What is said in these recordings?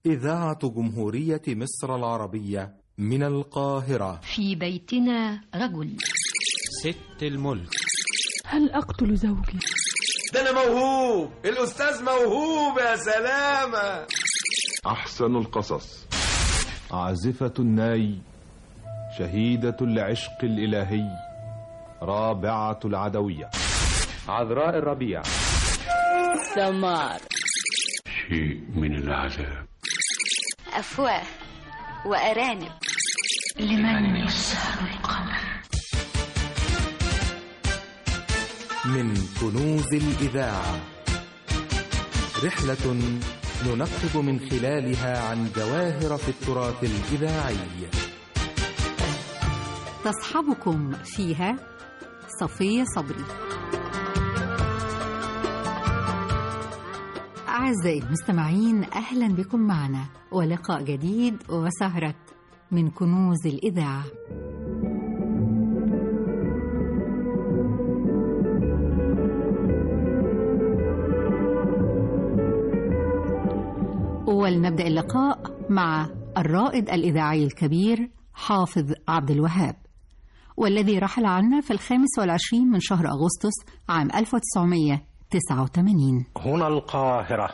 إذاعة جمهورية مصر العربية من القاهرة في بيتنا رجل ست الملك هل أقتل زوجي؟ ده أنا موهوب الأستاذ موهوب يا سلامة أحسن القصص عازفة الناي شهيدة العشق الإلهي رابعة العدوية عذراء الربيع سمار شيء من العذاب أفواه وأرانب لمن يسهر القمر من كنوز الإذاعة رحلة ننقب من خلالها عن جواهر في التراث الإذاعي تصحبكم فيها صفية صبري أعزائي المستمعين أهلا بكم معنا ولقاء جديد وسهرة من كنوز الإذاعة ولنبدأ اللقاء مع الرائد الإذاعي الكبير حافظ عبد الوهاب والذي رحل عنا في الخامس والعشرين من شهر أغسطس عام 1989 هنا القاهرة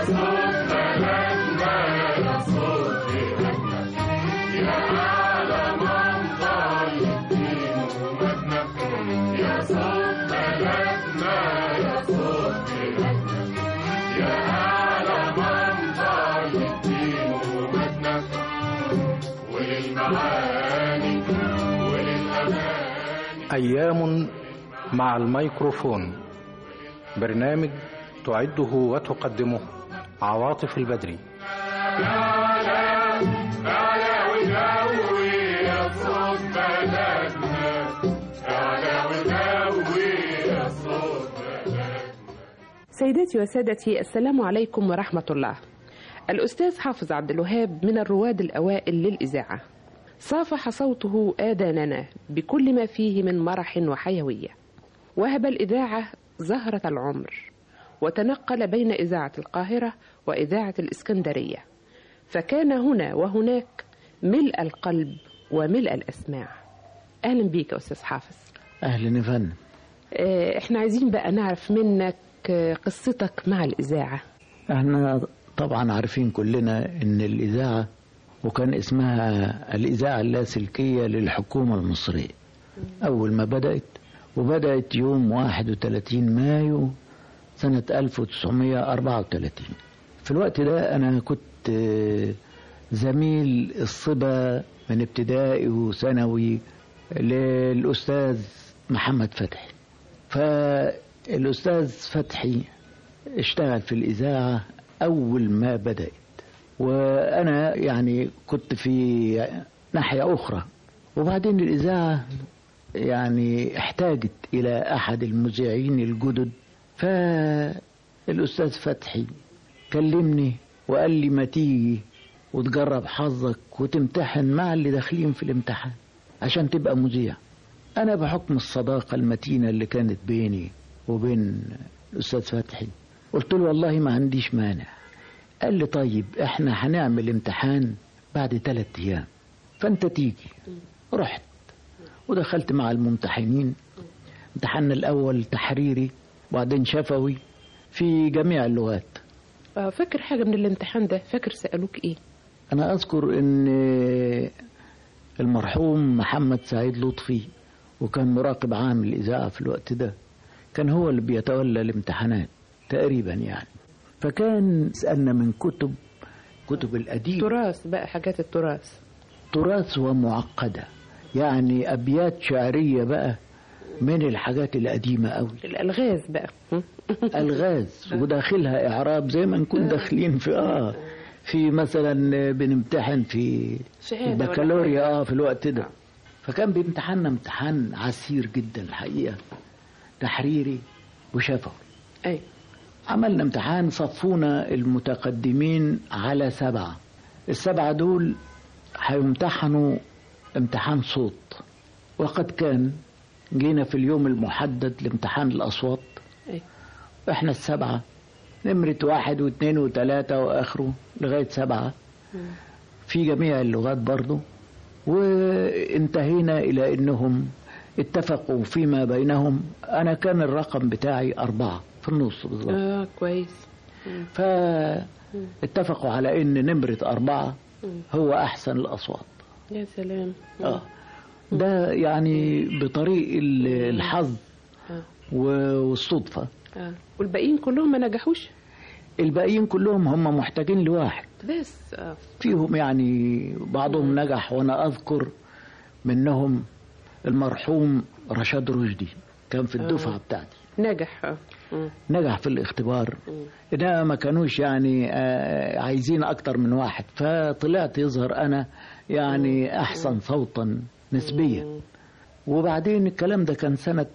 أيام مع الميكروفون برنامج تعده وتقدمه عواطف البدري سيداتي وسادتي السلام عليكم ورحمة الله الأستاذ حافظ عبد الوهاب من الرواد الأوائل للإذاعة صافح صوته آذاننا بكل ما فيه من مرح وحيوية وهب الإذاعة زهرة العمر وتنقل بين إذاعة القاهرة وإذاعة الإسكندرية فكان هنا وهناك ملء القلب وملء الأسماع أهلا بيك يا أستاذ حافظ أهلا يا فندم احنا عايزين بقى نعرف منك قصتك مع الإذاعة احنا طبعا عارفين كلنا ان الإذاعة وكان اسمها الإذاعة اللاسلكية للحكومة المصرية أول ما بدأت وبدأت يوم 31 مايو سنة 1934 في الوقت ده أنا كنت زميل الصبا من ابتدائي وثانوي للأستاذ محمد فتحي فالأستاذ فتحي اشتغل في الإذاعة أول ما بدأت وأنا يعني كنت في ناحية أخرى وبعدين الإذاعة يعني احتاجت إلى أحد المذيعين الجدد فالأستاذ فتحي كلمني وقال لي ما تيجي وتجرب حظك وتمتحن مع اللي داخلين في الامتحان عشان تبقى مذيع أنا بحكم الصداقة المتينة اللي كانت بيني وبين الأستاذ فتحي قلت له والله ما عنديش مانع قال لي طيب احنا هنعمل امتحان بعد ثلاثة ايام فانت تيجي رحت ودخلت مع الممتحنين امتحاننا الاول تحريري وبعدين شفوي في جميع اللغات فاكر حاجة من الامتحان ده فاكر سألوك ايه انا اذكر ان المرحوم محمد سعيد لطفي وكان مراقب عام الاذاعة في الوقت ده كان هو اللي بيتولى الامتحانات تقريبا يعني فكان سألنا من كتب كتب الأديب تراث بقى حاجات التراث تراث ومعقدة يعني أبيات شعرية بقى من الحاجات القديمة قوي الألغاز بقى ألغاز وداخلها إعراب زي ما نكون داخلين في آه في مثلا بنمتحن في البكالوريا اه في الوقت ده فكان بيمتحنا امتحان عسير جدا الحقيقة تحريري وشفوي أي عملنا امتحان صفونا المتقدمين على سبعة السبعة دول هيمتحنوا امتحان صوت وقد كان جينا في اليوم المحدد لامتحان الأصوات أي. احنا السبعة نمرة واحد واثنين وثلاثة وآخره لغاية سبعة في جميع اللغات برضو وانتهينا إلى أنهم اتفقوا فيما بينهم أنا كان الرقم بتاعي أربعة في النص بالظبط اه كويس فاتفقوا على أن نمرة أربعة هو أحسن الأصوات يا سلام آه. ده يعني بطريق ال- الحظ آه. و- والصدفة آه. والباقيين كلهم ما نجحوش الباقيين كلهم هم محتاجين لواحد بس اه فيهم يعني بعضهم نجح وأنا أذكر منهم المرحوم رشاد رشدي كان في الدفعة بتاعتي نجح اه مم. نجح في الاختبار إنما ما كانوش يعني آه، عايزين أكتر من واحد فطلعت يظهر أنا يعني أحسن صوتا نسبيا وبعدين الكلام ده كان سنة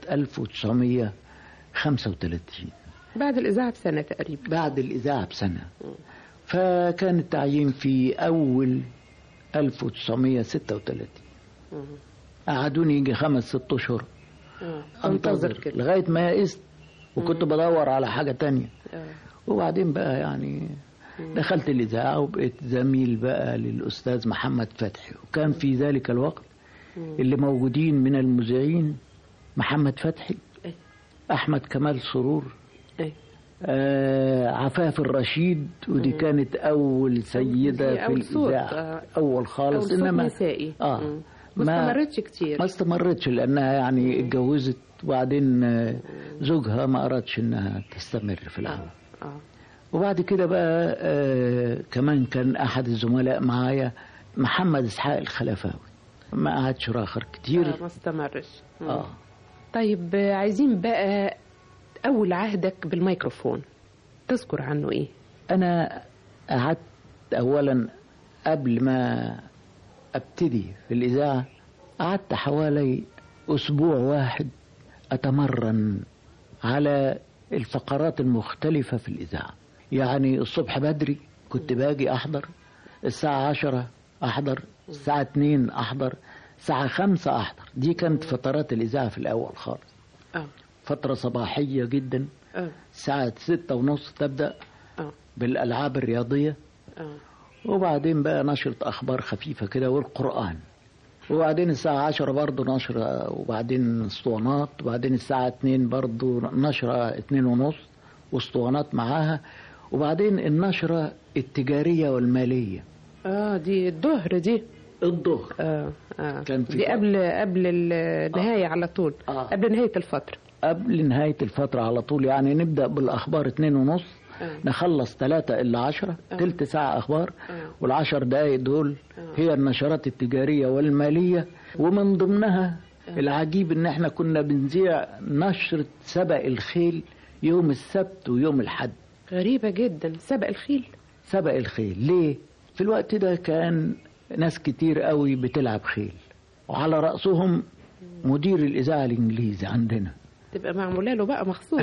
1935 بعد الإذاعة بسنة تقريبا بعد الإذاعة بسنة فكان التعيين في أول 1936 مم. قعدوني يجي خمس ست أشهر اه أنتظر انتظر كده لغاية ما يئست وكنت بدور على حاجة تانية آه. وبعدين بقى يعني دخلت الإذاعة وبقيت زميل بقى للأستاذ محمد فتحي وكان في ذلك الوقت اللي موجودين من المذيعين محمد فتحي أي. أحمد كمال سرور أي. آه عفاف الرشيد ودي كانت أول سيدة في أول صوت، الإذاعة آه. أول خالص أول صوت نسائي آه مم. ما استمرتش كتير ما استمرتش لأنها يعني اتجوزت وبعدين آه، زوجها ما أرادش إنها تستمر في العمل اه وبعد كده بقى آه كمان كان أحد الزملاء معايا محمد إسحاق الخلفاوي ما قعدش راخر كتير آه، ما استمرش مم. آه. طيب آه، عايزين بقى أول عهدك بالميكروفون تذكر عنه إيه؟ أنا قعدت أولا قبل ما أبتدي في الإذاعة قعدت حوالي أسبوع واحد أتمرن على الفقرات المختلفة في الإذاعة يعني الصبح بدري كنت باجي أحضر الساعة عشرة أحضر الساعة اتنين أحضر الساعة خمسة أحضر دي كانت فترات الإذاعة في الأول خالص اه فترة صباحية جدا اه الساعة ستة ونص تبدأ اه بالألعاب الرياضية اه وبعدين بقى نشرة أخبار خفيفة كده والقرآن وبعدين الساعة عشرة برضو نشرة وبعدين اسطوانات وبعدين الساعة اتنين برضو نشرة اتنين ونص واسطوانات معاها وبعدين النشرة التجارية والمالية اه دي الظهر دي الظهر اه اه كان في دي فترة. قبل قبل النهاية على طول آه. قبل نهاية الفترة قبل نهاية الفترة على طول يعني نبدأ بالأخبار اتنين ونص آه. نخلص ثلاثة إلا عشرة تلت ساعة أخبار والعشر دقايق دول هي النشرات التجارية والمالية ومن ضمنها العجيب إن إحنا كنا بنذيع نشرة سبق الخيل يوم السبت ويوم الحد غريبة جدا سبق الخيل سبق الخيل ليه؟ في الوقت ده كان ناس كتير قوي بتلعب خيل وعلى رأسهم مدير الإذاعة الإنجليزي عندنا تبقى معمولة له بقى مخصوص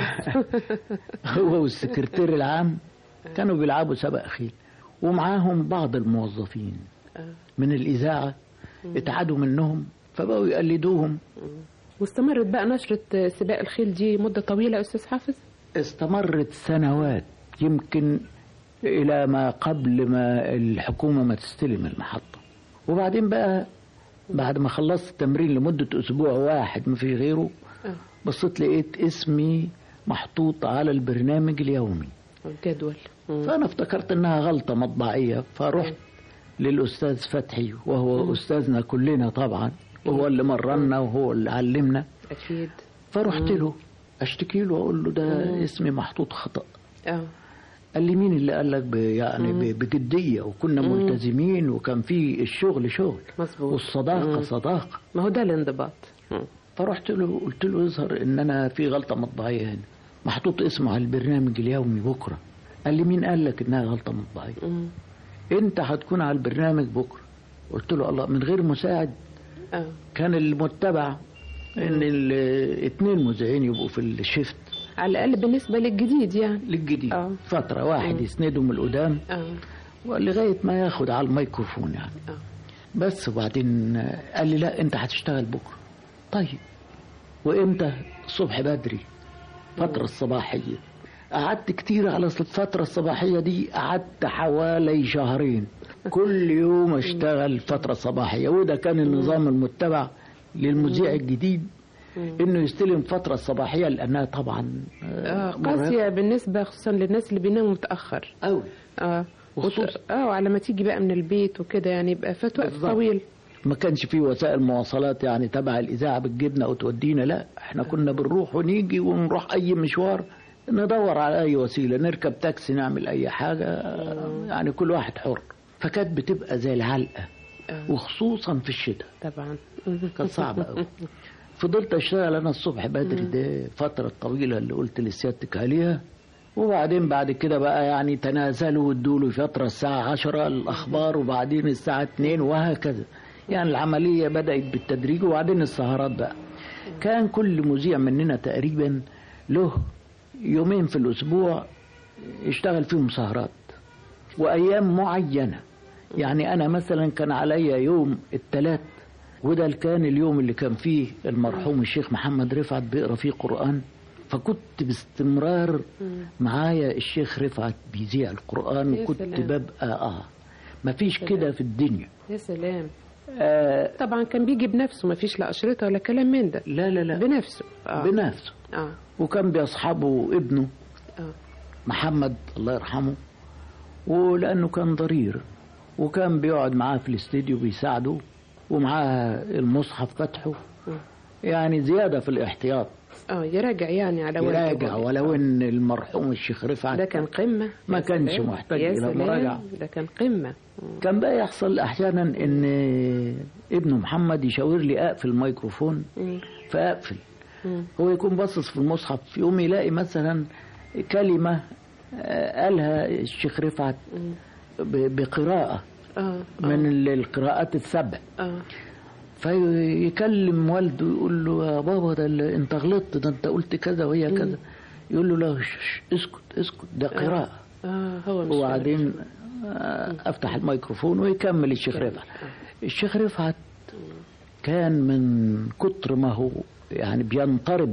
هو والسكرتير العام كانوا بيلعبوا سبق خيل ومعاهم بعض الموظفين من الإذاعة اتعادوا منهم فبقوا يقلدوهم واستمرت بقى نشرة سباق الخيل دي مدة طويلة يا أستاذ حافظ استمرت سنوات يمكن إلى ما قبل ما الحكومة ما تستلم المحطة وبعدين بقى بعد ما خلصت التمرين لمدة أسبوع واحد ما في غيره آه. بصيت لقيت اسمي محطوط على البرنامج اليومي الجدول مم. فأنا افتكرت إنها غلطة مطبعية فرحت للأستاذ فتحي وهو أستاذنا كلنا طبعا وهو اللي مرنا وهو اللي علمنا أكيد فرحت مم. له أشتكي له وأقول له ده اسمي محطوط خطأ اه قال لي مين اللي قال لك ب- يعني مم. ب- بجدية وكنا مم. ملتزمين وكان في الشغل شغل مظبوط والصداقة مم. صداقة ما هو ده الانضباط مم. فرحت له قلت له يظهر ان انا في غلطة مطبعية هنا محطوط اسمه على البرنامج اليومي بكرة قال لي مين قال لك انها غلطة مطبعية مم. انت هتكون على البرنامج بكرة قلت له الله من غير مساعد اه كان المتبع ان الاثنين مذيعين يبقوا في الشيفت على الأقل بالنسبة للجديد يعني للجديد آه. فترة واحد مم. يسنده من القدام اه ولغاية ما ياخد على الميكروفون يعني آه. بس وبعدين قال لي لا انت هتشتغل بكرة طيب وامتى الصبح بدري فترة الصباحية قعدت كتير على الفترة الصباحية دي قعدت حوالي شهرين كل يوم اشتغل الفترة الصباحية وده كان النظام المتبع للمذيع الجديد انه يستلم فترة الصباحية لانها طبعا آه قاسية بالنسبة خصوصا للناس اللي بيناموا متأخر قوي اه وخصوص- اه وعلى ما تيجي بقى من البيت وكده يعني يبقى فات وقت بالظبط. طويل ما كانش في وسائل مواصلات يعني تبع الإذاعة بتجيبنا أو تودينا لا احنا كنا بنروح ونيجي ونروح أي مشوار ندور على أي وسيلة نركب تاكسي نعمل أي حاجة يعني كل واحد حر فكانت بتبقى زي العلقة وخصوصا في الشتاء طبعا كانت صعبة أوي فضلت أشتغل أنا الصبح بدري ده فترة طويلة اللي قلت لسيادتك عليها وبعدين بعد كده بقى يعني تنازلوا وادوا له فترة الساعة عشرة الأخبار وبعدين الساعة اتنين وهكذا يعني العملية بدأت بالتدريج وبعدين السهرات بقى كان كل مذيع مننا تقريبا له يومين في الأسبوع يشتغل فيهم سهرات وأيام معينة يعني أنا مثلا كان عليا يوم الثلاث وده اللي كان اليوم اللي كان فيه المرحوم الشيخ محمد رفعت بيقرا فيه قرآن فكنت باستمرار معايا الشيخ رفعت بيذيع القرآن يا وكنت سلام. ببقى اه مفيش كده في الدنيا يا سلام آه طبعا كان بيجي بنفسه ما فيش لا أشرطة ولا كلام من ده لا لا لا بنفسه آه. بنفسه اه وكان بيصحبه ابنه اه محمد الله يرحمه ولأنه كان ضرير وكان بيقعد معاه في الاستديو بيساعده ومعاه المصحف فتحه يعني زيادة في الاحتياط اه يراجع يعني على ولده يراجع ولو ان المرحوم الشيخ رفعت ده كان قمة ما يا كانش سلام. محتاج يا إلى سلام. مراجعة. ده كان قمة كان بقى يحصل احيانا ان ابنه محمد يشاور لي اقفل الميكروفون مم. فاقفل مم. هو يكون باصص في المصحف يقوم يلاقي مثلا كلمة آه، قالها الشيخ رفعت ب- بقراءة اه من ال- القراءات السبع اه فيكلم والده يقول له يا بابا ده اللي انت غلطت ده انت قلت كذا وهي كذا يقول له لا ش- ش- اسكت اسكت ده قراءة اه هو مش وبعدين آه، افتح الميكروفون ويكمل الشيخ رفعت الشيخ رفعت كان من كتر ما هو يعني بينطرب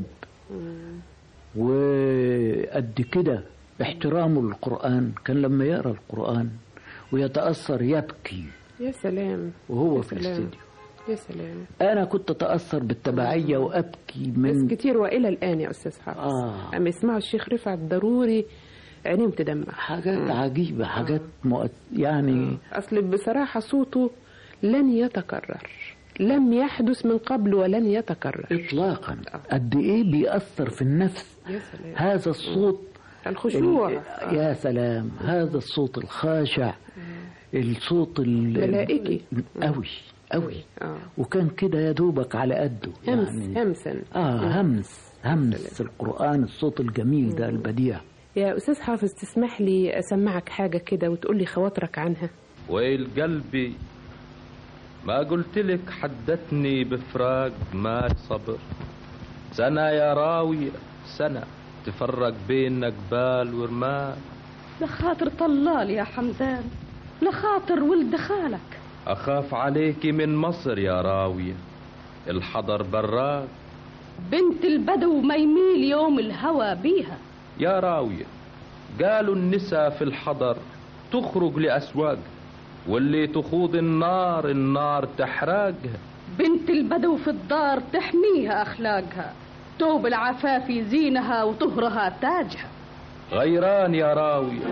وقد كده احترامه للقرآن كان لما يقرأ القرآن ويتأثر يبكي يا سلام وهو يا في سلام. الاستديو يا سلام أنا كنت أتأثر بالتبعية وأبكي ناس من كتير والى الان يا استاذ حافظ آه. اما يسمعوا الشيخ رفعت ضروري عينيهم تدمع حاجات عجيبة حاجات مؤث... يعني اصل بصراحه صوته لن يتكرر لم يحدث من قبل ولن يتكرر إطلاقا قد إيه بيأثر في النفس يا سلام هذا الصوت الخشوع ال- يا سلام هذا الصوت الخاشع الصوت ال- ملائكي. قوي قوي اه وكان كده يا دوبك على قده همس يعني همسا اه همس همس القرآن الصوت الجميل ده البديع يا استاذ حافظ تسمح لي اسمعك حاجه كده وتقول لي خواطرك عنها ويل قلبي ما قلت لك حدتني بفراق ما صبر سنة يا راوية سنة تفرق بين جبال ورمال لخاطر طلال يا حمدان لخاطر ولد خالك أخاف عليك من مصر يا راوية الحضر براك بنت البدو ما يميل يوم الهوى بيها يا راوية قالوا النساء في الحضر تخرج لأسواق واللي تخوض النار النار تحرقها بنت البدو في الدار تحميها أخلاقها توب العفاف زينها وطهرها تاجها غيران يا راوية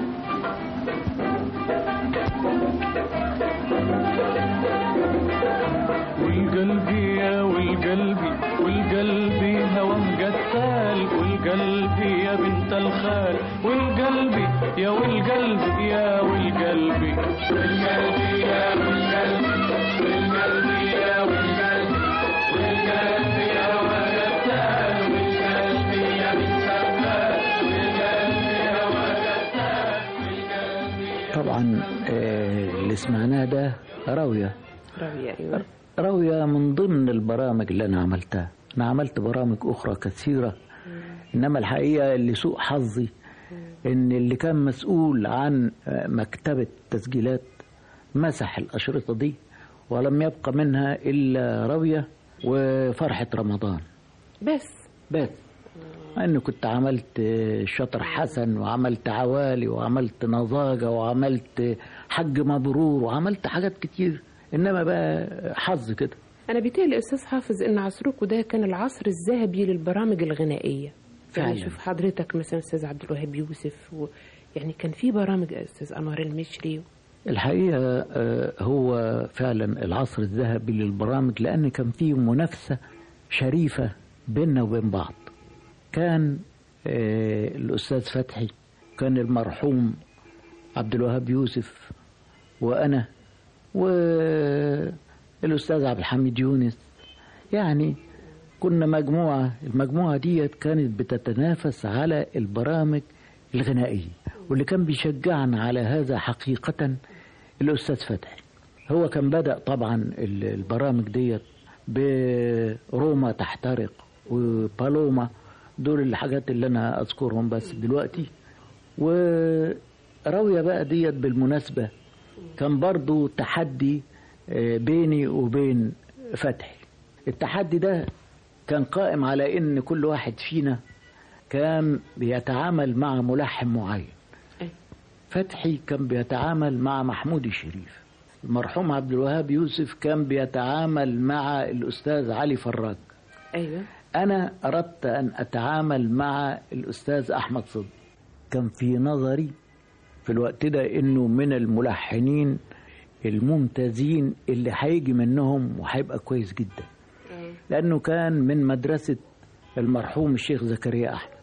والقلبي يا والقلبي والقلبي هواه قتال والقلبي يا بنت الخال والقلبي يا والقلبي يا والقلبي والقلبي يا والقلبي والقلبي يا والقلبي والقلبي يا وقتال والقلبي يا بنت الخال والقلبي يا وقتال طبعا آه، اللي سمعناه ده راوية راوية ايوه راوية من ضمن البرامج اللي أنا عملتها أنا عملت برامج أخرى كثيرة إنما الحقيقة اللي سوء حظي إن اللي كان مسؤول عن آه، مكتبة تسجيلات مسح الأشرطة دي ولم يبقى منها إلا راوية وفرحة رمضان بس بس مع اني كنت عملت شطر حسن وعملت عوالي وعملت نظاجة وعملت حج مبرور وعملت حاجات كتير انما بقى حظ كده انا بيتهيألي استاذ حافظ ان عصركم ده كان العصر الذهبي للبرامج الغنائيه يعني فعلا. شوف حضرتك مثلا استاذ عبد الوهاب يوسف و... يعني كان في برامج استاذ انور المشري الحقيقة آه، هو فعلا العصر الذهبي للبرامج لأن كان فيه منافسة شريفة بيننا وبين بعض كان آه، الأستاذ فتحي كان المرحوم عبد الوهاب يوسف وأنا والأستاذ عبد الحميد يونس يعني كنا مجموعة المجموعة ديت كانت بتتنافس على البرامج الغنائية واللي كان بيشجعنا على هذا حقيقة الأستاذ فتحي هو كان بدأ طبعا ال- البرامج ديت بروما تحترق وبالوما دول الحاجات اللي أنا أذكرهم بس دلوقتي وراوية بقى ديت بالمناسبة كان برضو تحدي آه، بيني وبين فتحي التحدي ده كان قائم على ان كل واحد فينا كان بيتعامل مع ملحن معين فتحي كان بيتعامل مع محمود الشريف المرحوم عبد الوهاب يوسف كان بيتعامل مع الأستاذ علي فراج ايوه أنا أردت أن أتعامل مع الأستاذ أحمد صدق كان في نظري في الوقت ده إنه من الملحنين الممتازين اللي هيجي منهم وهيبقى كويس جدا لأنه كان من مدرسة المرحوم الشيخ زكريا أحمد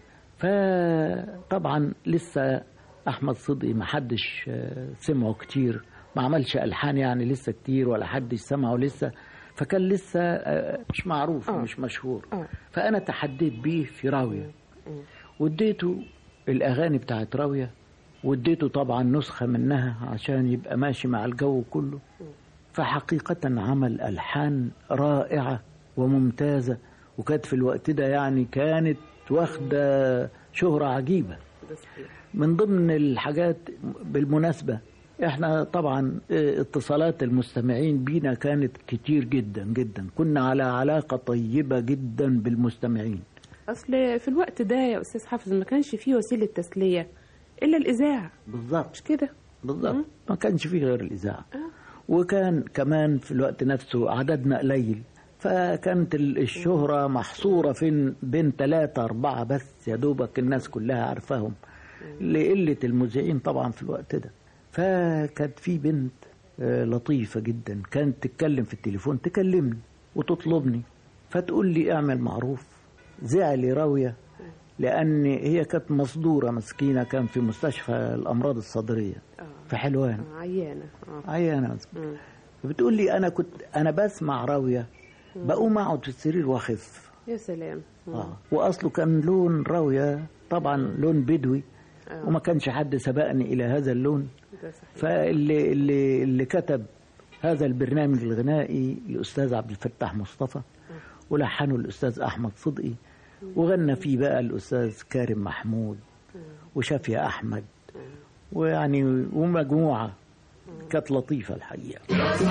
فطبعا لسه أحمد صدقي ما حدش آه، سمعه كتير ما عملش ألحان يعني لسه كتير ولا حدش سمعه لسه فكان لسه آه، مش معروف مش مشهور فأنا تحديت بيه في راوية واديته الأغاني بتاعت راوية واديته طبعا نسخة منها عشان يبقى ماشي مع الجو كله فحقيقة عمل ألحان رائعة وممتازة وكانت في الوقت ده يعني كانت واخدة شهرة عجيبة من ضمن الحاجات بالمناسبة احنا طبعا اه، اتصالات المستمعين بينا كانت كتير جدا جدا كنا على علاقة طيبة جدا بالمستمعين اصل في الوقت ده يا استاذ حافظ ما كانش فيه وسيله تسليه الا الاذاعه بالظبط مش كده بالظبط ما كانش فيه غير الإذاعة وكان كمان في الوقت نفسه عددنا قليل فكانت ال- الشهرة محصورة فين بين ثلاثة أربعة بس يا دوبك الناس كلها عارفاهم لقلة المذيعين طبعا في الوقت ده فكانت في بنت آه، لطيفة جدا كانت تتكلم في التليفون تكلمني وتطلبني فتقول لي اعمل معروف زعلي راوية لأن هي كانت مصدورة مسكينة كان في مستشفى الأمراض الصدرية في حلوان عيانه اه عيانة مم. بتقول لي أنا كنت أنا بسمع راوية بقوم أقعد في السرير وأخف يا سلام مم. آه. وأصله كان لون راوية طبعا لون بدوي آه. وما كانش حد سبقني إلى هذا اللون ده صحيح. فاللي اللي اللي كتب هذا البرنامج الغنائي الأستاذ عبد الفتاح مصطفى ولحنه الأستاذ أحمد صدقي وغنى فيه بقى الأستاذ كارم محمود وشافية أحمد ويعني ومجموعة كانت لطيفة الحقيقة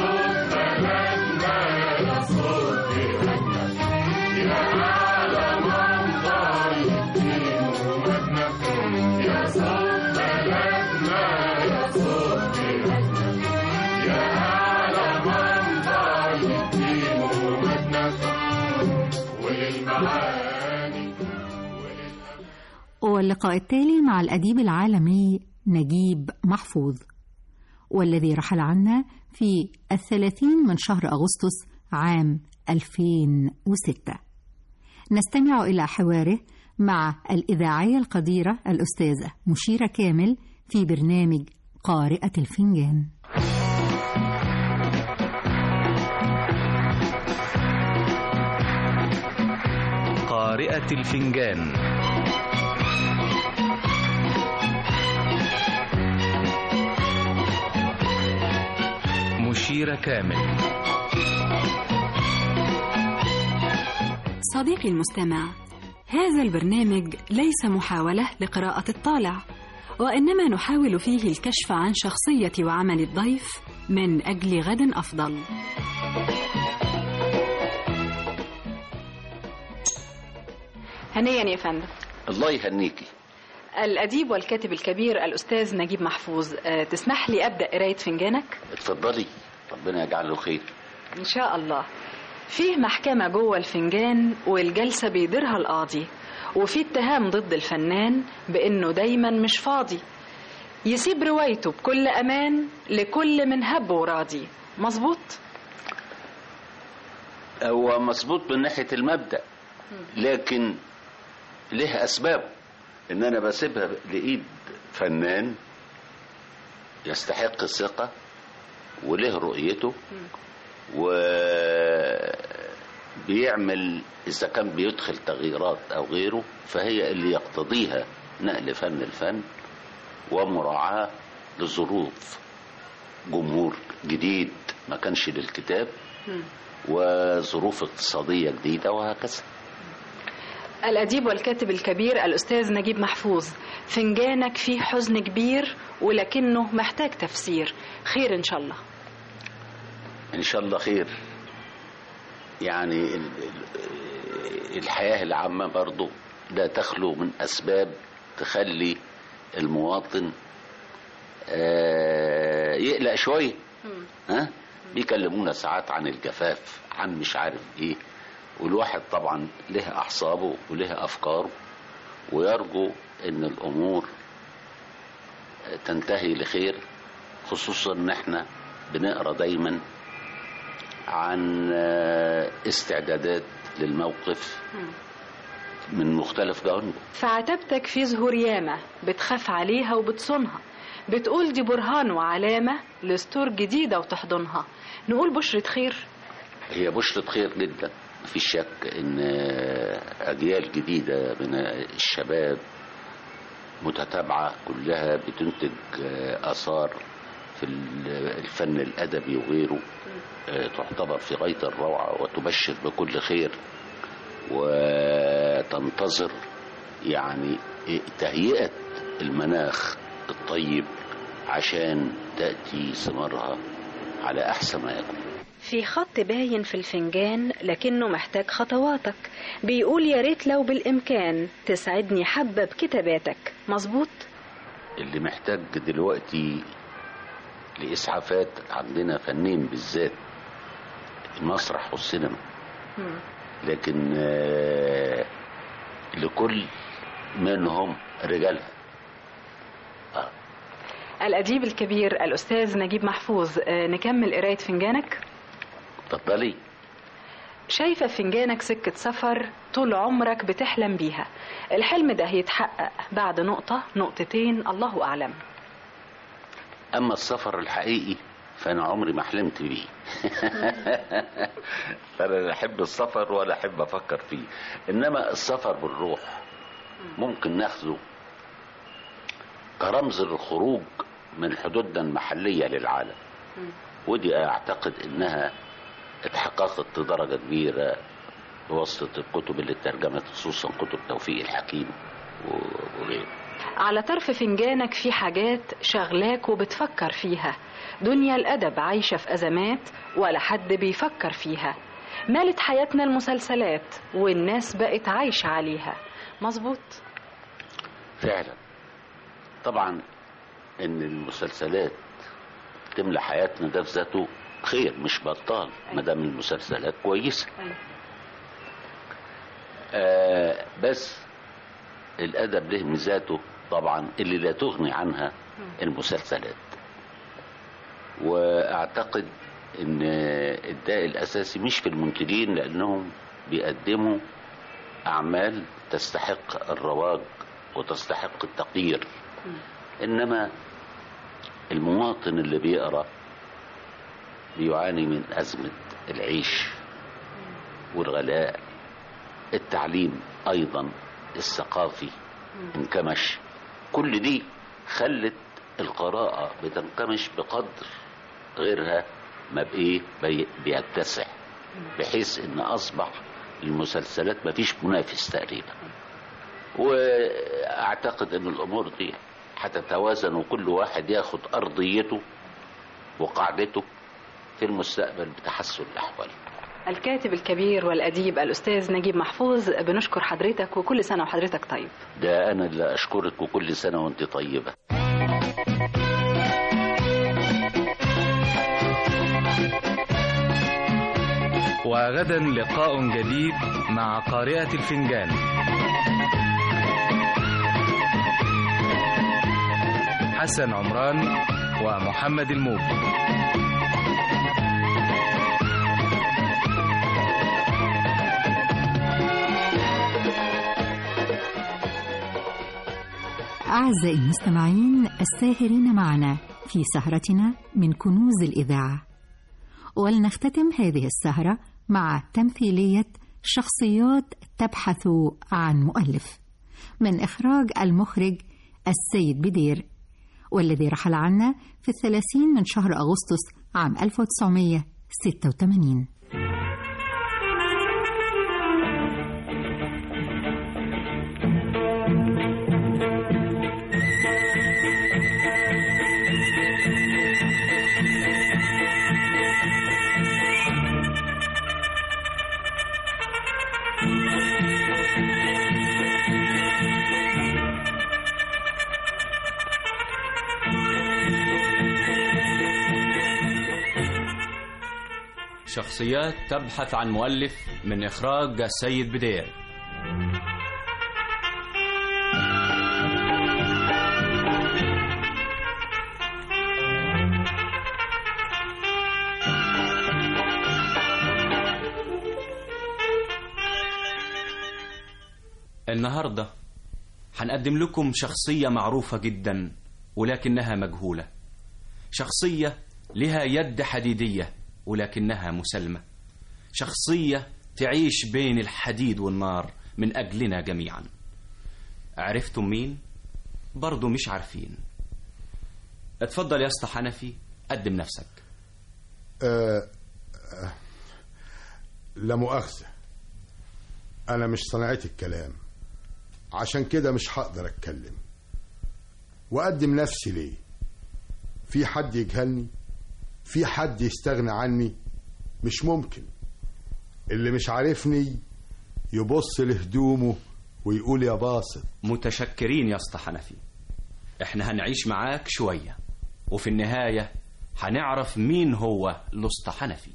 واللقاء التالي مع الأديب العالمي نجيب محفوظ والذي رحل عنا في الثلاثين من شهر أغسطس عام 2006 نستمع إلى حواره مع الإذاعية القديرة الأستاذة مشيرة كامل في برنامج قارئة الفنجان قارئة الفنجان مشيرة كامل صديقي المستمع هذا البرنامج ليس محاولة لقراءة الطالع وإنما نحاول فيه الكشف عن شخصية وعمل الضيف من أجل غد أفضل هنيا يا فندم الله يهنيكي الأديب والكاتب الكبير الأستاذ نجيب محفوظ آه، تسمح لي أبدأ قراية فنجانك؟ اتفضلي ربنا يجعله خير إن شاء الله فيه محكمة جوه الفنجان والجلسة بيديرها القاضي وفي اتهام ضد الفنان بإنه دايما مش فاضي يسيب روايته بكل أمان لكل من هب وراضي مظبوط؟ هو مظبوط من ناحية المبدأ لكن له أسباب إن أنا بسيبها لإيد فنان يستحق الثقة وله رؤيته وبيعمل إذا كان بيدخل تغييرات أو غيره فهي اللي يقتضيها نقل فن الفن ومراعاة لظروف جمهور جديد ما كانش للكتاب وظروف اقتصادية جديدة وهكذا الأديب والكاتب الكبير الأستاذ نجيب محفوظ فنجانك فيه حزن كبير ولكنه محتاج تفسير خير إن شاء الله إن شاء الله خير يعني ال- ال- الحياة العامة برضو لا تخلو من أسباب تخلي المواطن آه، يقلق شوية ها بيكلمونا ساعات عن الجفاف عن مش عارف ايه والواحد طبعا له اعصابه وله افكاره ويرجو ان الامور تنتهي لخير خصوصا ان احنا بنقرا دايما عن آه، استعدادات للموقف من مختلف جوانبه فعتبتك في زهور ياما بتخاف عليها وبتصونها بتقول دي برهان وعلامة لستور جديدة وتحضنها نقول بشرة خير هي بشرة خير جدا مفيش شك ان اجيال جديدة من الشباب متتابعة كلها بتنتج اثار في الفن الادبي وغيره تعتبر في غاية الروعة وتبشر بكل خير وتنتظر يعني تهيئة المناخ الطيب عشان تأتي ثمارها على أحسن ما يكون في خط باين في الفنجان لكنه محتاج خطواتك بيقول يا ريت لو بالإمكان تسعدني حبة بكتاباتك مظبوط اللي محتاج دلوقتي لإسعافات عندنا فنين بالذات المسرح والسينما لكن آه، لكل منهم رجالها الأديب الكبير الأستاذ نجيب محفوظ آه، نكمل قراية فنجانك اتفضلي شايفة فنجانك سكة سفر طول عمرك بتحلم بيها الحلم ده هيتحقق بعد نقطة نقطتين الله أعلم أما السفر الحقيقي فأنا عمري ما حلمت بيه فأنا لا أحب السفر ولا أحب أفكر فيه إنما السفر بالروح ممكن ناخذه كرمز للخروج من حدودنا المحلية للعالم ودي أعتقد إنها اتحققت بدرجة كبيرة بواسطة الكتب اللي اترجمت خصوصا كتب توفيق الحكيم و- وغيره على طرف فنجانك في حاجات شغلاك وبتفكر فيها دنيا الأدب عايشة في أزمات ولا حد بيفكر فيها مالت حياتنا المسلسلات والناس بقت عايشة عليها مظبوط فعلا طبعا ان المسلسلات تملى حياتنا ده في ذاته خير مش بطال ما دام المسلسلات كويسه آه بس الادب له ميزاته طبعا اللي لا تغني عنها المسلسلات واعتقد ان الداء الاساسي مش في المنتجين لانهم بيقدموا اعمال تستحق الرواج وتستحق التقدير انما المواطن اللي بيقرا بيعاني من ازمه العيش والغلاء التعليم ايضا الثقافي انكمش كل دي خلت القراءة بتنكمش بقدر غيرها ما بايه بي- بيتسع بحيث ان اصبح المسلسلات مفيش منافس تقريبا واعتقد ان الامور دي هتتوازن وكل واحد ياخد ارضيته وقاعدته في المستقبل بتحسن الاحوال الكاتب الكبير والأديب الأستاذ نجيب محفوظ بنشكر حضرتك وكل سنة وحضرتك طيب ده أنا اللي أشكرك وكل سنة وأنت طيبة وغدا لقاء جديد مع قارئة الفنجان حسن عمران ومحمد الموجي أعزائي المستمعين الساهرين معنا في سهرتنا من كنوز الإذاعة ولنختتم هذه السهرة مع تمثيلية شخصيات تبحث عن مؤلف من إخراج المخرج السيد بدير والذي رحل عنا في الثلاثين من شهر أغسطس عام 1986 شخصيات تبحث عن مؤلف من إخراج السيد بدير النهاردة هنقدم لكم شخصية معروفة جدا ولكنها مجهولة شخصية لها يد حديدية ولكنها مسلمة شخصية تعيش بين الحديد والنار من أجلنا جميعا عرفتم مين؟ برضو مش عارفين اتفضل يا اسطى حنفي قدم نفسك أه أه لا مؤاخذة أنا مش صنعتي الكلام عشان كده مش هقدر أتكلم وأقدم نفسي ليه في حد يجهلني في حد يستغنى عني مش ممكن اللي مش عارفني يبص لهدومه ويقول يا باسط متشكرين يا اسطى حنفي احنا هنعيش معاك شوية وفي النهاية هنعرف مين هو الاسطى حنفي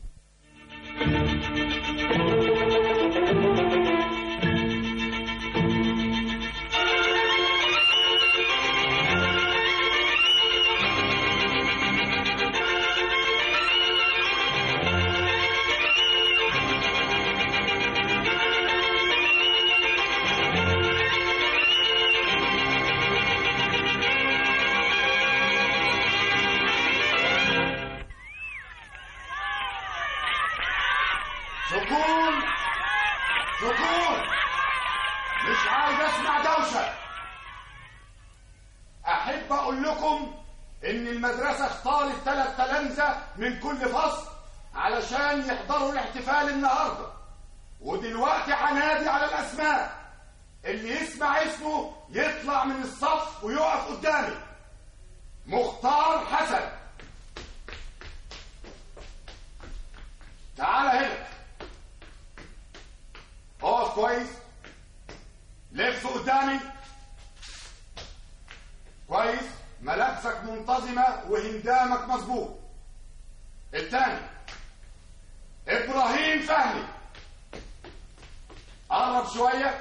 سكون سكون مش عايز اسمع دوشه احب اقول لكم ان المدرسه اختارت ثلاث تلامذه من كل فصل علشان يحضروا الاحتفال النهارده ودلوقتي هنادي على الاسماء اللي يسمع اسمه يطلع من الصف ويقف قدامي مختار حسن تعال هنا اقف كويس لف قدامي كويس ملابسك منتظمة وهندامك مظبوط التاني ابراهيم فهمي قرب شوية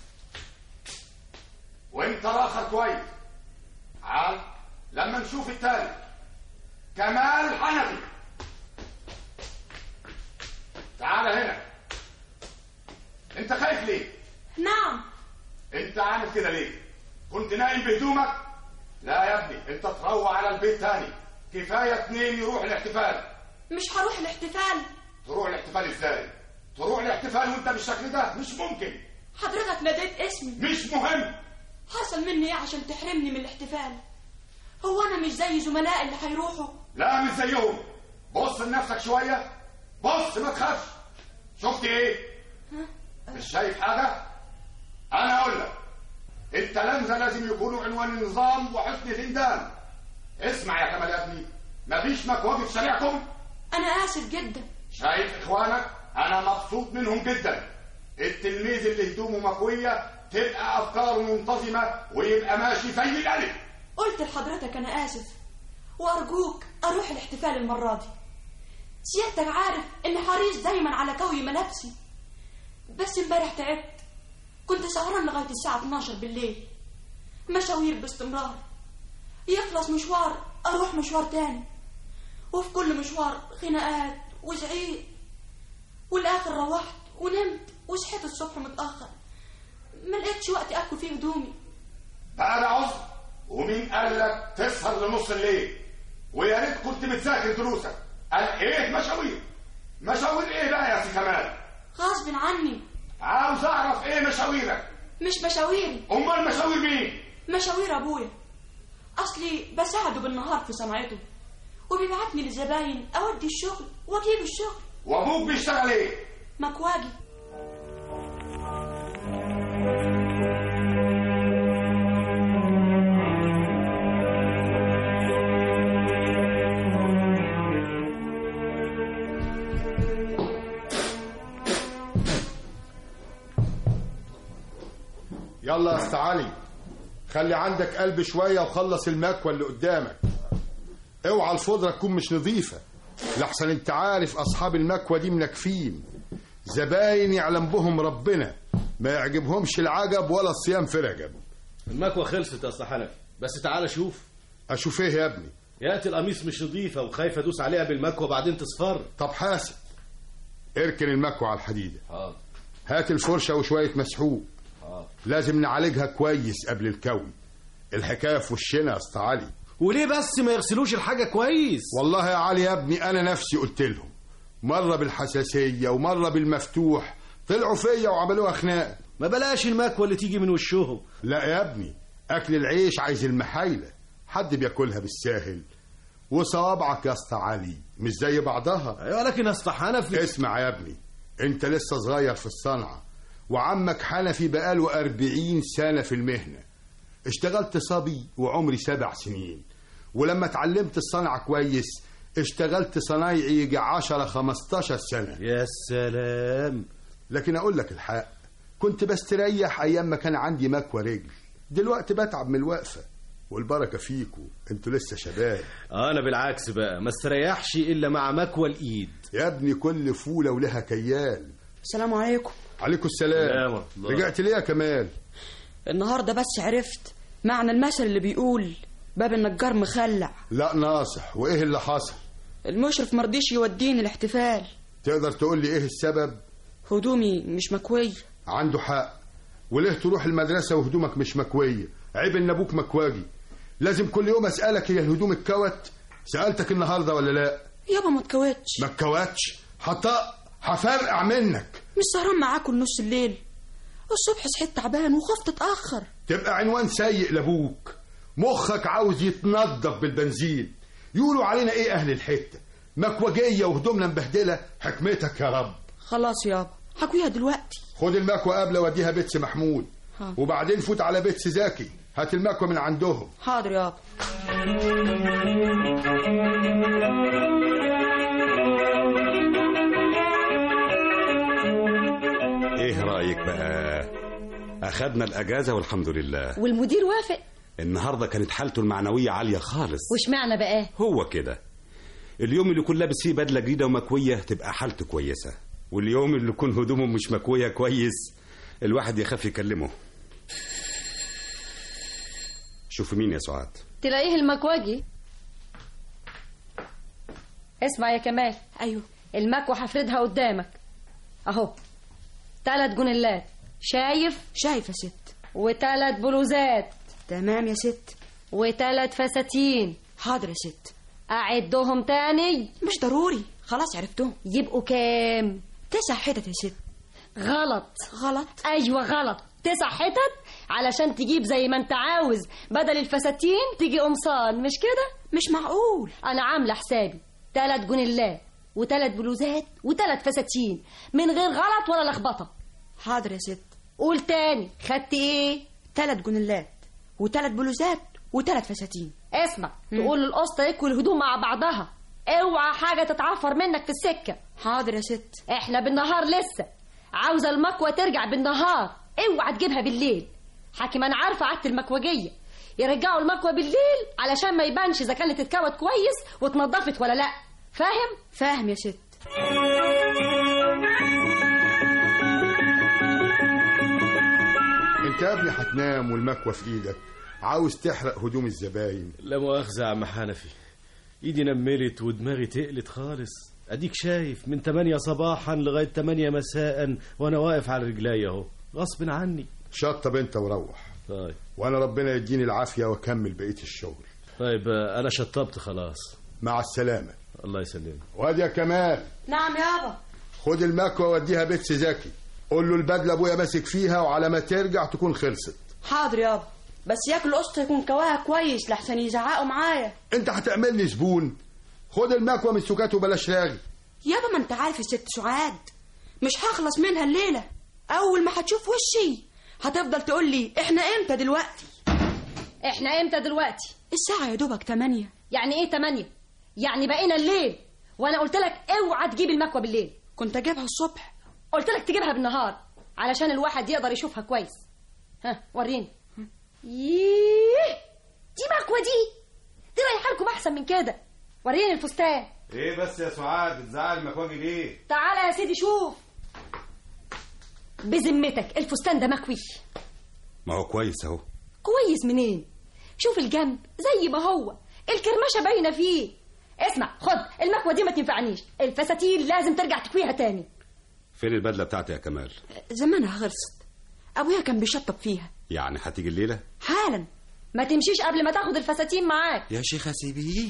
وانت راخر كويس عال لما نشوف التاني كمال حنفي تعال هنا انت خايف ليه نعم انت عامل كده ليه كنت نايم بهدومك لا يا ابني انت تروح على البيت تاني كفايه اتنين يروح الاحتفال مش هروح الاحتفال تروح الاحتفال ازاي تروح الاحتفال وانت بالشكل ده مش ممكن حضرتك ناديت اسمي مش مهم حصل مني ايه عشان تحرمني من الاحتفال هو انا مش زي زملائي اللي هيروحوا لا مش زيهم بص لنفسك شويه بص ما تخافش شفت ايه مش شايف حاجه انا اقول لك التلامذه لازم يكونوا عنوان النظام وحسن الهندام اسمع يا كمال يا ابني مفيش مكواجي في شارعكم انا اسف جدا شايف اخوانك انا مبسوط منهم جدا التلميذ اللي هدومه مكويه تبقى افكاره منتظمه ويبقى ماشي زي الالف قلت لحضرتك انا اسف وارجوك اروح الاحتفال المره دي سيادتك عارف اني حريص دايما على كوي ملابسي بس امبارح تعبت كنت سهران لغايه الساعه 12 بالليل مشاوير باستمرار يخلص مشوار اروح مشوار تاني وفي كل مشوار خناقات وزعيق والاخر روحت ونمت وصحيت الصبح متاخر ما لقيتش وقت اكل فيه هدومي بقى ده عذر ومين قال لك تسهر لنص الليل ويا ريت كنت بتذاكر دروسك قال ايه مشاوير مشاوير ايه بقى يا سي كمال غصب عني عاوز اعرف ايه مشاويرك مش مشاويري امال مشاوير مين مشاوير ابويا اصلي بساعده بالنهار في صنعته وبيبعتني للزباين اودي الشغل واجيب الشغل وابوك بيشتغل ايه مكواجي يلا يا أستا علي خلي عندك قلب شوية وخلص المكوى اللي قدامك اوعى الفضرة تكون مش نظيفة لحسن انت عارف أصحاب المكوى دي منكفين زباين يعلم بهم ربنا ما يعجبهمش العجب ولا الصيام في رجب المكوى خلصت يا اسطى حنفي بس تعالى شوف اشوف ايه يا ابني ياتي القميص مش نظيفه وخايف ادوس عليها بالمكوى بعدين تصفر طب حاسب اركن المكوى على الحديدة حاضر هات الفرشة وشوية مسحوق حاضر لازم نعالجها كويس قبل الكوي الحكاية في وشنا يا اسطى علي وليه بس ما يغسلوش الحاجه كويس والله يا علي يا ابني انا نفسي قلت لهم مرة بالحساسية ومرة بالمفتوح طلعوا فيا وعملوها خناق ما بلاش المكوى اللي تيجي من وشهم لا يا ابني اكل العيش عايز المحايلة حد بياكلها بالساهل وصوابعك يا اسطى علي مش زي بعضها ايوه لكن يا اسطى حنفي اسمع يا ابني انت لسه صغير في الصنعة وعمك حنفي بقاله أربعين سنة في المهنة اشتغلت صبي وعمري سبع سنين ولما اتعلمت الصنعة كويس اشتغلت صنايعي يجي عشرة خمستاشر سنة يا سلام لكن اقول لك الحق كنت بستريح ايام ما كان عندي مكوى رجل دلوقتي بتعب من الوقفة والبركة فيكوا انتوا لسه شباب انا بالعكس بقى ما استريحش الا مع مكوى الايد يا ابني كل فولة ولها كيال السلام عليكم عليكم السلام سلام ورحمة الله. رجعت ليه يا كمال النهارده بس عرفت معنى المثل اللي بيقول باب النجار مخلع لا ناصح وايه اللي حصل المشرف مرضيش يوديني الاحتفال تقدر تقول لي ايه السبب هدومي مش مكوية عنده حق وليه تروح المدرسة وهدومك مش مكوية عيب ان ابوك مكواجي لازم كل يوم اسألك هي الهدوم اتكوت سألتك النهاردة ولا لا يابا ما اتكوتش ما اتكوتش حطاء هفرقع منك مش سهران معاكم نص الليل الصبح صحيت تعبان وخفت اتأخر تبقى عنوان سيء لابوك مخك عاوز يتنضف بالبنزين يقولوا علينا ايه اهل الحتة مكوجية وهدومنا مبهدلة حكمتك يا رب خلاص يابا هكويها دلوقتي خد المكوى قبل وديها بيتس محمود ها. وبعدين فوت على بيتس زكي هات المكوى من عندهم حاضر يابا ايه رايك بقى اخدنا الاجازه والحمد لله والمدير وافق النهارده كانت حالته المعنويه عاليه خالص واشمعنى بقى هو كده اليوم اللي يكون لابس فيه بدله جديده ومكويه تبقى حالته كويسه واليوم اللي يكون هدومه مش مكويه كويس الواحد يخاف يكلمه شوف مين يا سعاد تلاقيه المكواجي اسمع يا كمال ايوه المكوى هفردها قدامك اهو تلات جنيلات شايف شايف يا ست وتلات بلوزات تمام يا ست وتلات فساتين حاضر يا ست اعدهم تاني مش ضروري خلاص عرفتهم يبقوا كام تسع حتت يا ست غلط غلط ايوه غلط تسع حتت علشان تجيب زي ما انت عاوز بدل الفساتين تيجي قمصان مش كده مش معقول انا عامله حسابي تلات جنيلات وتلات بلوزات وتلات فساتين من غير غلط ولا لخبطه حاضر يا ست قول تاني خدت ايه تلات جنيلات وتلات بلوزات وتلات فساتين اسمع تقول القسطه يكوي الهدوم مع بعضها اوعى حاجة تتعفر منك في السكة حاضر يا ست احنا بالنهار لسه عاوزة المكوة ترجع بالنهار اوعى تجيبها بالليل حاكم انا عارفة عادة المكوجية يرجعوا المكوة بالليل علشان ما يبانش اذا كانت اتكوت كويس واتنضفت ولا لا فاهم فاهم يا ست انت يا ابني هتنام والمكوى في ايدك عاوز تحرق هدوم الزباين لا مؤاخذة يا عم حنفي ايدي نملت ودماغي تقلت خالص اديك شايف من 8 صباحا لغاية 8 مساء وانا واقف على رجلي اهو غصب عني شطب انت وروح طيب وانا ربنا يديني العافيه واكمل بقيه الشغل طيب آه، انا شطبت خلاص مع السلامه الله يسلمك واد يا كمال نعم يابا خد المكوى وديها بيت زكي قول له البدله ابويا ماسك فيها وعلى ما ترجع تكون خلصت حاضر يابا بس ياكل قسط يكون كواها كويس لحسن يزعقوا معايا انت هتعمل لي زبون خد المكوى من السكات وبلاش راغي يابا ما انت عارف الست سعاد مش هخلص منها الليله اول ما هتشوف وشي هتفضل تقول لي احنا امتى دلوقتي احنا امتى دلوقتي الساعه يا دوبك 8 يعني ايه 8 يعني بقينا الليل وانا قلت لك اوعى تجيب المكوى بالليل كنت اجيبها الصبح قلت لك تجيبها بالنهار علشان الواحد يقدر يشوفها كويس ها وريني ييه دي مكوى دي دي رايحه لكم احسن من كده وريني الفستان ايه بس يا سعاد بتزعل المكواجي ليه تعالى يا سيدي شوف بذمتك الفستان ده مكوي ما هو كويس اهو كويس منين شوف الجنب زي ما هو الكرمشه باينه فيه اسمع خد المكوى دي ما تنفعنيش الفساتين لازم ترجع تكويها تاني فين البدله بتاعتي يا كمال زمانها خلصت ابويا كان بيشطب فيها يعني هتيجي الليله حالا ما تمشيش قبل ما تاخد الفساتين معاك يا شيخه سيبيه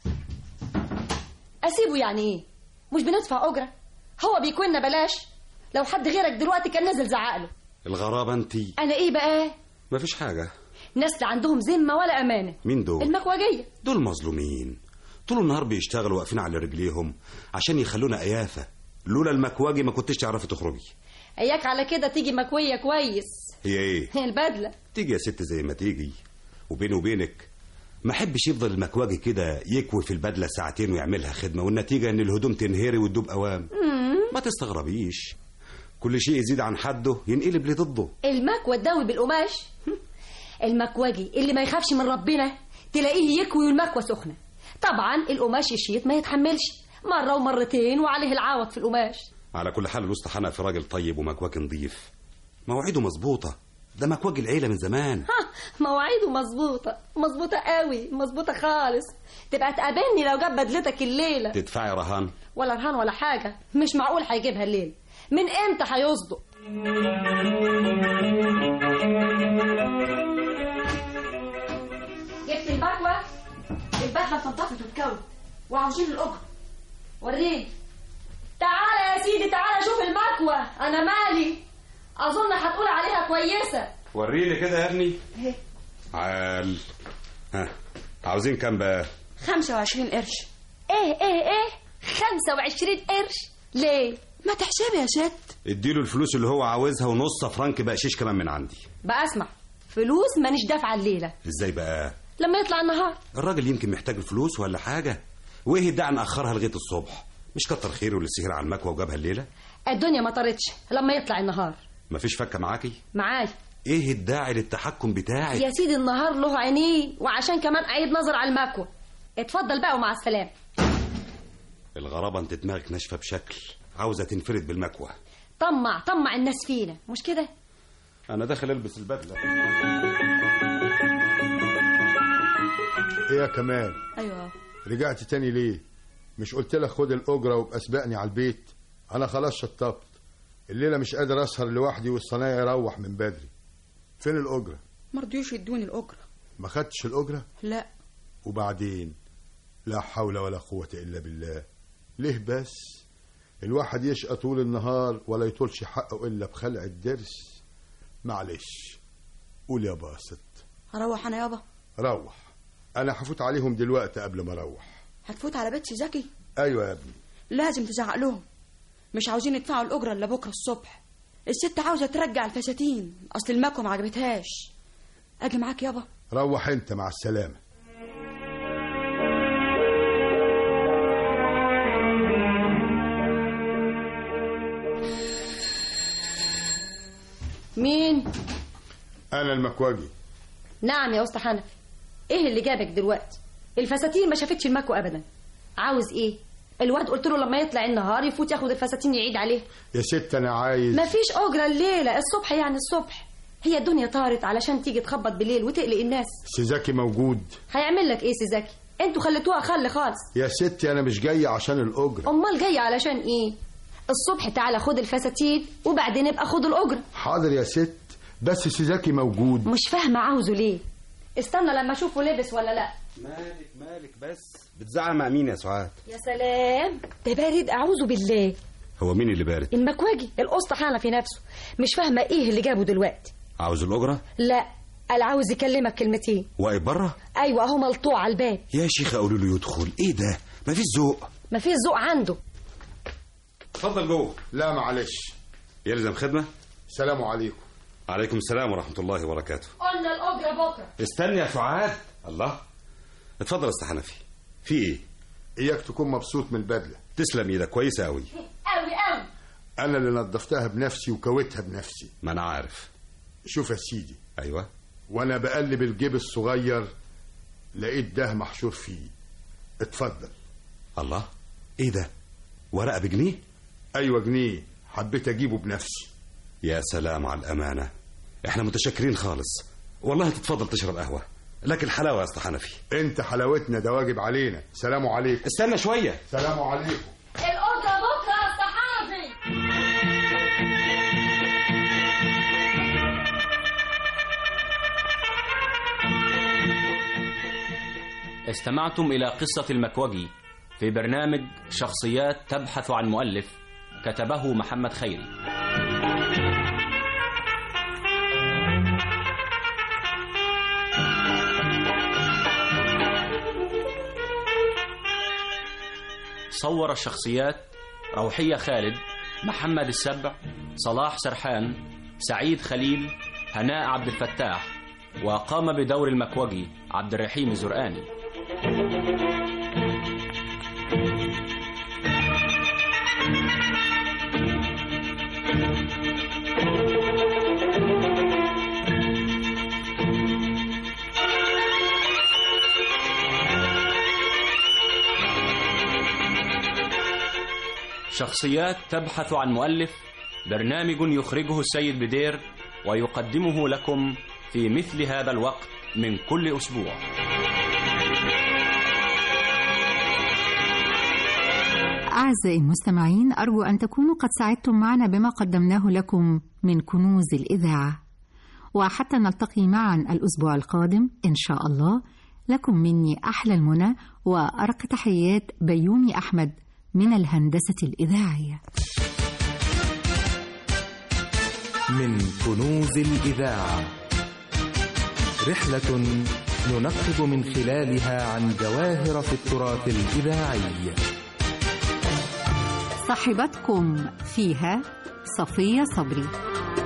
اسيبه يعني ايه مش بندفع اجره هو بيكوننا بلاش لو حد غيرك دلوقتي كان نزل زعقله الغرابه انتي انا ايه بقى مفيش حاجه ناس لا عندهم ذمه ولا امانه مين دول المكوجيه دول مظلومين طول النهار بيشتغلوا واقفين على رجليهم عشان يخلونا ايافه لولا المكواجي ما كنتش تعرفي تخرجي اياك على كده تيجي مكويه كويس هي ايه البدله تيجي يا ست زي ما تيجي وبيني وبينك ما احبش يفضل المكواجي كده يكوي في البدله ساعتين ويعملها خدمه والنتيجه ان الهدوم تنهري وتدوب اوام ما تستغربيش كل شيء يزيد عن حده ينقلب لضده المكوى تداوي بالقماش المكوجي اللي ما يخافش من ربنا تلاقيه يكوي والمكوى سخنه طبعا القماش الشيط ما يتحملش مره ومرتين وعليه العوض في القماش على كل حال الوسط حنق في راجل طيب ومكواجي نظيف مواعيده مظبوطه ده مكواجي العيله من زمان ها مواعيده مظبوطه مظبوطه قوي مظبوطه خالص تبقى تقابلني لو جاب بدلتك الليله تدفعي رهان ولا رهان ولا حاجه مش معقول هيجيبها الليل من امتى هيصدق جبت المكوى البدله اتنطفت واتكوت وعاوزين الاجره وريني تعالى يا سيدي تعالى شوف المكوى انا مالي اظن هتقول عليها كويسه وريني كده يا ابني عال ها عاوزين كام بقى 25 قرش ايه ايه ايه 25 قرش ليه ما تحسبي يا ست اديله الفلوس اللي هو عاوزها ونص فرنك بقشيش كمان من عندي بقى اسمع فلوس مانيش دافعه الليله ازاي بقى لما يطلع النهار الراجل يمكن محتاج الفلوس ولا حاجه وايه الداعي ناخرها لغايه الصبح مش كتر خيره اللي سهر على المكوى وجابها الليله الدنيا ما طارتش لما يطلع النهار مفيش فكه معاكي معاي ايه الداعي للتحكم بتاعك يا سيدي النهار له عينيه وعشان كمان عيد نظر على المكوى اتفضل بقى ومع السلامه الغرابه انت دماغك ناشفه بشكل عاوزه تنفرد بالمكوى طمع طمع الناس فينا مش كده انا داخل البس البدله ايه يا كمال ايوه رجعت تاني ليه مش قلت لك خد الاجره وابقى اسبقني على البيت انا خلاص شطبت الليله مش قادر اسهر لوحدي والصنايعي يروح من بدري فين الاجره مرضيوش يدوني الاجره ما خدتش الاجره لا وبعدين لا حول ولا قوه الا بالله ليه بس الواحد يشقى طول النهار ولا يطولش حقه الا بخلع الدرس معلش قول يا باسط هروح انا يابا روح انا هفوت عليهم دلوقتي قبل ما اروح هتفوت على بيت زكي ايوه يا ابني لازم تزعق لهم مش عاوزين يدفعوا الاجره الا بكره الصبح الست عاوزه ترجع الفساتين اصل المكوى ما عجبتهاش اجي معاك يابا روح انت مع السلامه مين انا المكواجي نعم يا اسطى حنفي ايه اللي جابك دلوقتي الفساتين ما شافتش المكوى ابدا عاوز ايه الواد قلت له لما يطلع النهار يفوت ياخد الفساتين يعيد عليها يا ست انا عايز مفيش اجره الليله الصبح يعني الصبح هي الدنيا طارت علشان تيجي تخبط بالليل وتقلق الناس سيزاكي موجود هيعمل لك ايه سيزاكي انتوا خليتوها خل خالص يا ستي انا مش جاي عشان الاجره امال جاي علشان ايه الصبح تعالى خد الفساتين وبعدين ابقى خد الاجره حاضر يا ست بس سيزاكي موجود مش فاهمه عاوزه ليه استنى لما اشوفه لبس ولا لا مالك مالك بس بتزعل مع مين يا سعاد يا سلام ده بارد اعوذ بالله هو مين اللي بارد المكواجي القسط حنفي نفسه مش فاهمه ايه اللي جابه دلوقتي عاوز الاجره لا قال عاوز يكلمك كلمتين واقف بره ايوه اهو ملطوع على الباب يا شيخه قولوا له يدخل ايه ده مفيش ذوق مفيش ذوق عنده اتفضل جوه لا معلش يلزم خدمه سلام عليكم عليكم السلام ورحمه الله وبركاته قلنا الاجره بكره استني يا سعاد الله اتفضل يا استاذ حنفي في ايه اياك تكون مبسوط من البدله تسلم ايدك كويسه قوي قوي قوي انا اللي نظفتها بنفسي وكويتها بنفسي ما انا عارف شوف يا سيدي ايوه وانا بقلب الجيب الصغير لقيت ده محشور فيه اتفضل الله ايه ده ورقه بجنيه ايوه جنيه حبيت اجيبه بنفسي يا سلام على الامانه احنا متشكرين خالص والله تتفضل تشرب قهوه لكن حلاوه يا اسطى حنفي انت حلاوتنا ده واجب علينا سلام عليكم استنى شويه سلام عليكم الاجره بكره يا اسطى حنفي استمعتم إلى قصة المكوجي في برنامج شخصيات تبحث عن مؤلف كتبه محمد خيري صور الشخصيات روحية خالد محمد السبع صلاح سرحان سعيد خليل هناء عبد الفتاح وقام بدور المكوجي عبد الرحيم الزرقاني شخصيات تبحث عن مؤلف برنامج يخرجه السيد بدير ويقدمه لكم في مثل هذا الوقت من كل أسبوع أعزائي المستمعين أرجو أن تكونوا قد سعدتم معنا بما قدمناه لكم من كنوز الإذاعة وحتى نلتقي معا الأسبوع القادم إن شاء الله لكم مني أحلى المنى وأرق تحيات بيومي أحمد من الهندسة الإذاعية من كنوز الإذاعة رحلة ننقب من خلالها عن جواهر في التراث الإذاعي صاحبتكم فيها صفية صبري